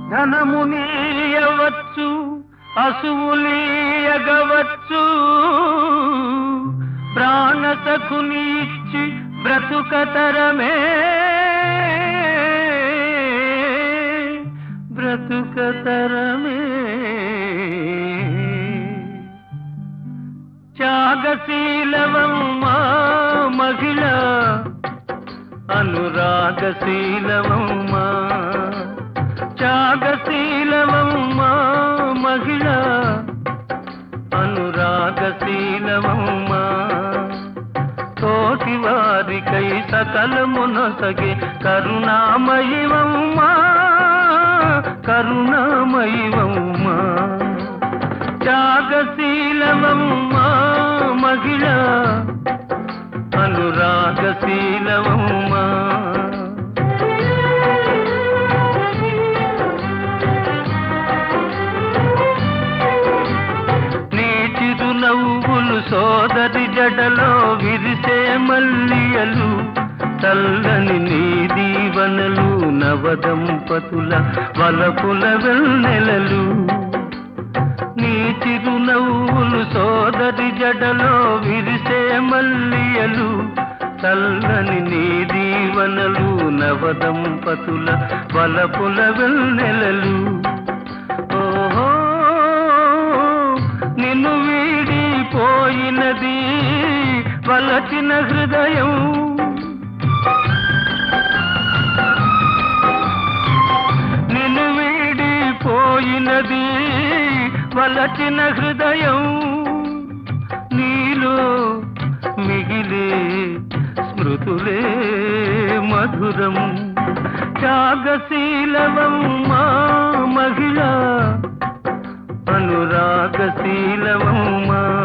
ధనమునీయవచ్చు అసువులీయగవచ్చు ప్రాణసఖుని ఇచ్చి బ్రతుకతరమే బ్రతుకతరమే త్యాగశీలవమ్మా మహిళ అనురాగశీలవమ్మా త్యాగశీలవమ్మా మహిళ అనురాగశీలవమ్మా తోటి వారికై సకలమునొసగే కరుణామయివమ్మా కరుణామయివమ్మా త్యాగశీలవమ్మా మహిళ అనురాగశీలవమ్మా నీ చిరునవ్వులు సోదరి జడలో విరిసే మల్లియలు చల్లని నీ దీవనలు నవదంపతుల వలపుల వెన్నెలలు నీ చిరునవ్వులు సోదరి జడలో విరిసే మల్లియలు చల్లని నీ దీవనలు నవదంపతుల వలపుల వెన్నెలలు ఓహో నిన్ను వీడిపోయినది వలచిన హృదయం నిన్ను వీడిపోయినది వలచిన హృదయం నీలో మిగిలే స్మృతులే మధురం త్యాగశీలవమ్మా మహిళ అనురాగశీలవమ్మా